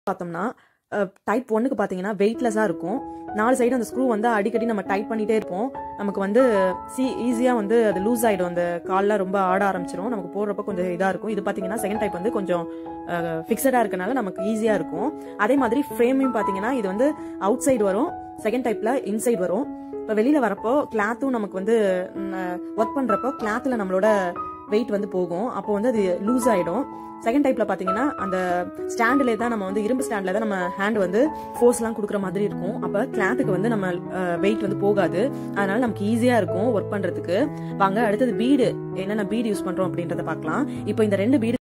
பார்த்தோம்னா டைப் ஒன்னுக்கு பார்த்தீங்கன்னா வெயிட்லெஸ்ஸாக இருக்கும் நாலு சைடு அந்த ஸ்க்ரூ வந்து அடிக்கடி நம்ம டைட் பண்ணிட்டே இருப்போம் நமக்கு வந்து சி ஈஸியாக வந்து அது லூஸ் ஆகிடும் அந்த கால்லாம் ரொம்ப ஆட ஆரம்பிச்சிரும் நமக்கு போடுறப்ப கொஞ்சம் இதாக இருக்கும் இது பார்த்தீங்கன்னா செகண்ட் டைப் வந்து கொஞ்சம் ஃபிக்ஸடாக இருக்கனால நமக்கு ஈஸியாக இருக்கும் அதே மாதிரி ஃப்ரேமையும் பார்த்தீங்கன்னா இது வந்து அவுட் சைடு வரும் செகண்ட் டைப்பில் இன்சைடு வரும் இப்போ வெளியில் வரப்போ கிளாத்தும் நமக்கு வந்து ஒர்க் பண்ணுறப்போ கிளாத்தில் நம்மளோட வெயிட் வந்து போகும் அப்போ வந்து அது லூஸ் ஆகிடும் செகண்ட் டைப்ல பாத்தீங்கன்னா அந்த ஸ்டாண்டிலே தான் நம்ம வந்து இரும்பு ஸ்டாண்ட்ல தான் நம்ம ஹேண்ட் வந்து ஃபோர்ஸ்லாம் கொடுக்குற மாதிரி இருக்கும் அப்ப கிளாத்துக்கு வந்து நம்ம வெயிட் வந்து போகாது அதனால நமக்கு ஈஸியா இருக்கும் ஒர்க் பண்றதுக்கு வாங்க அடுத்தது பீடு என்னென்ன பீடு யூஸ் பண்றோம் அப்படின்றத பார்க்கலாம் இப்போ இந்த ரெண்டு பீடு